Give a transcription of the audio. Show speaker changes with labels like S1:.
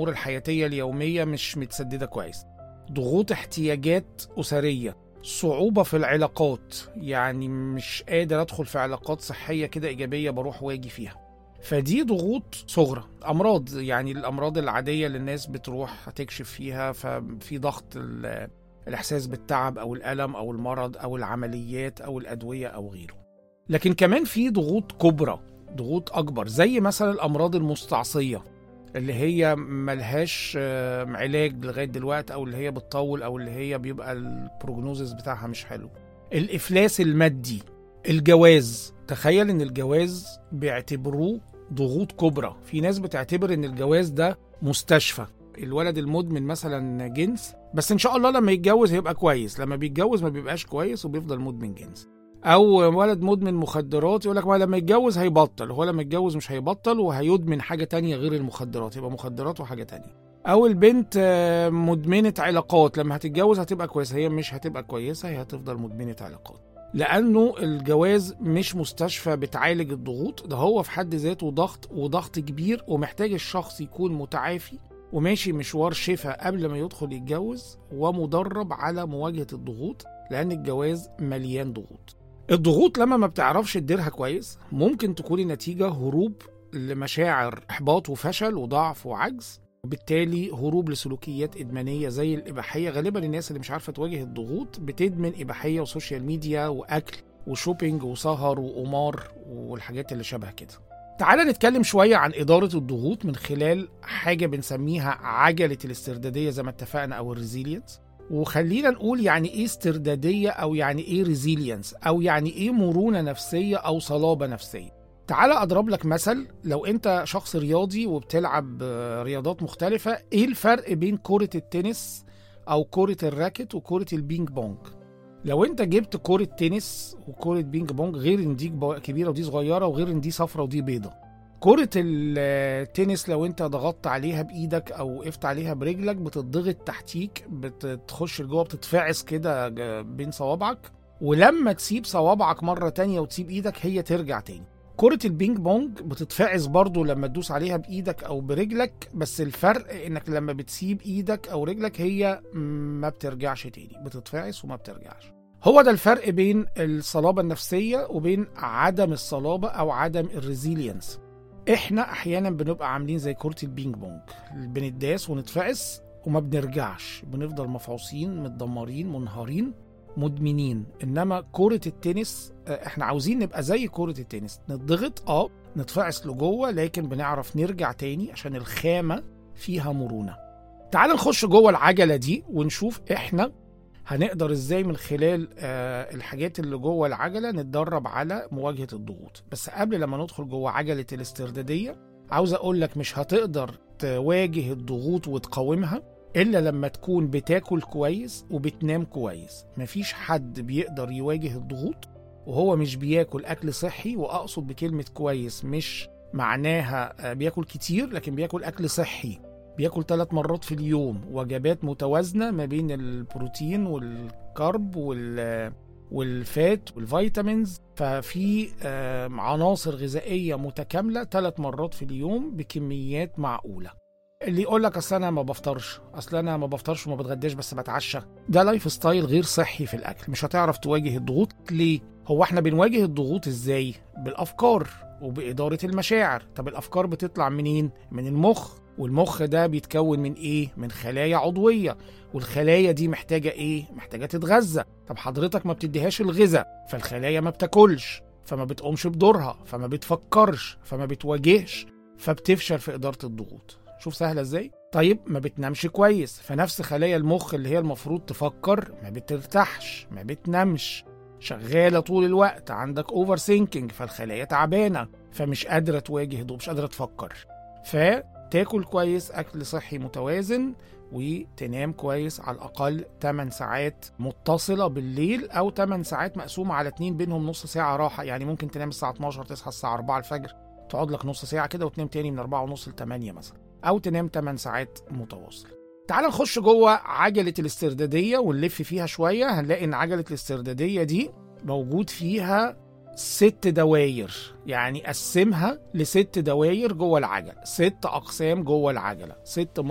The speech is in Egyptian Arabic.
S1: الامور الحياتيه اليوميه مش متسدده كويس ضغوط احتياجات اسريه صعوبة في العلاقات يعني مش قادر أدخل في علاقات صحية كده إيجابية بروح واجي فيها فدي ضغوط صغرى أمراض يعني الأمراض العادية اللي الناس بتروح تكشف فيها ففي ضغط ال- الإحساس بالتعب أو الألم أو المرض أو العمليات أو الأدوية أو غيره لكن كمان في ضغوط كبرى ضغوط أكبر زي مثلا الأمراض المستعصية اللي هي ملهاش آه، علاج لغايه دلوقتي او اللي هي بتطول او اللي هي بيبقى البروجنوزس بتاعها مش حلو الافلاس المادي الجواز تخيل ان الجواز بيعتبروه ضغوط كبرى في ناس بتعتبر ان الجواز ده مستشفى الولد المدمن مثلا جنس بس ان شاء الله لما يتجوز هيبقى كويس لما بيتجوز ما بيبقاش كويس وبيفضل مدمن جنس او ولد مدمن مخدرات يقول لك ما لما يتجوز هيبطل هو لما يتجوز مش هيبطل وهيدمن حاجه تانية غير المخدرات يبقى مخدرات وحاجه تانية او البنت آه، مدمنه علاقات لما هتتجوز هتبقى كويسه هي مش هتبقى كويسه هي هتفضل مدمنه علاقات لانه الجواز مش مستشفى بتعالج الضغوط ده هو في حد ذاته ضغط وضغط كبير ومحتاج الشخص يكون متعافي وماشي مشوار شفاء قبل ما يدخل يتجوز ومدرب على مواجهه الضغوط لان الجواز مليان ضغوط الضغوط لما ما بتعرفش تديرها كويس ممكن تكون النتيجة هروب لمشاعر إحباط وفشل وضعف وعجز وبالتالي هروب لسلوكيات إدمانية زي الإباحية غالبا الناس اللي مش عارفة تواجه الضغوط بتدمن إباحية وسوشيال ميديا وأكل وشوبينج وسهر وقمار والحاجات اللي شبه كده تعال نتكلم شوية عن إدارة الضغوط من خلال حاجة بنسميها عجلة الاستردادية زي ما اتفقنا أو الريزيلينس وخلينا نقول يعني ايه استرداديه او يعني ايه ريزيلينس او يعني ايه مرونه نفسيه او صلابه نفسيه تعال اضرب لك مثل لو انت شخص رياضي وبتلعب آه، رياضات مختلفه ايه الفرق بين كره التنس او كره الراكت وكره البينج بونج لو انت جبت كره تنس وكره بينج بونج غير ان دي كب- كبيره ودي صغيره وغير ان دي صفرة ودي بيضه كرة التنس لو انت ضغطت عليها بايدك او وقفت عليها برجلك بتضغط تحتيك بتخش لجوه بتتفعس كده ج- بين صوابعك ولما تسيب صوابعك مرة تانية وتسيب ايدك هي ترجع تاني كرة البينج بونج بتتفعس برضو لما تدوس عليها بايدك او برجلك بس الفرق انك لما بتسيب ايدك او رجلك هي ما بترجعش تاني بتتفعس وما بترجعش هو ده الفرق بين الصلابة النفسية وبين عدم الصلابة او عدم الريزيلينس احنا احيانا بنبقى عاملين زي كرة البينج بونج بنتداس ونتفعس وما بنرجعش بنفضل مفعوصين متدمرين منهارين مدمنين انما كرة التنس آه، احنا عاوزين نبقى زي كرة التنس نضغط اه نتفعس لجوه لكن بنعرف نرجع تاني عشان الخامة فيها مرونة تعال نخش جوه العجلة دي ونشوف احنا هنقدر ازاي من خلال آه، الحاجات اللي جوه العجله نتدرب على مواجهه الضغوط بس قبل لما ندخل جوه عجله الاسترداديه عاوز اقول لك مش هتقدر تواجه الضغوط وتقاومها الا لما تكون بتاكل كويس وبتنام كويس مفيش حد بيقدر يواجه الضغوط وهو مش بياكل اكل صحي واقصد بكلمه كويس مش معناها آه، بياكل كتير لكن بياكل اكل صحي بياكل ثلاث مرات في اليوم وجبات متوازنه ما بين البروتين والكرب وال والفات والفيتامينز ففي آه، عناصر غذائيه متكامله ثلاث مرات في اليوم بكميات معقوله اللي يقول لك اصل انا ما بفطرش اصل انا ما بفطرش وما بتغداش بس بتعشى ده لايف ستايل غير صحي في الاكل مش هتعرف تواجه الضغوط ليه هو احنا بنواجه الضغوط ازاي بالافكار وباداره المشاعر طب الافكار بتطلع منين من المخ والمخ ده بيتكون من ايه من خلايا عضويه والخلايا دي محتاجه ايه محتاجه تتغذى طب حضرتك ما بتديهاش الغذاء فالخلايا ما بتاكلش فما بتقومش بدورها فما بتفكرش فما بتواجهش فبتفشل في اداره الضغوط شوف سهله ازاي طيب ما بتنامش كويس فنفس خلايا المخ اللي هي المفروض تفكر ما بترتاحش ما بتنامش شغاله طول الوقت عندك اوفر سينكينج فالخلايا تعبانه فمش قادره تواجه ضوء مش قادره تفكر فتاكل كويس اكل صحي متوازن وتنام كويس على الاقل 8 ساعات متصله بالليل او 8 ساعات مقسومه على اتنين بينهم نص ساعه راحه يعني ممكن تنام الساعه 12 تصحى الساعه 4 الفجر تقعد لك نص ساعه كده وتنام تاني من 4 ونص ل 8 مثلا او تنام 8 ساعات متواصل تعال نخش جوه عجله الاسترداديه ونلف فيها شويه هنلاقي ان عجله الاسترداديه دي موجود فيها ست دواير يعني قسمها لست دواير جوه العجله ست اقسام جوه العجله ست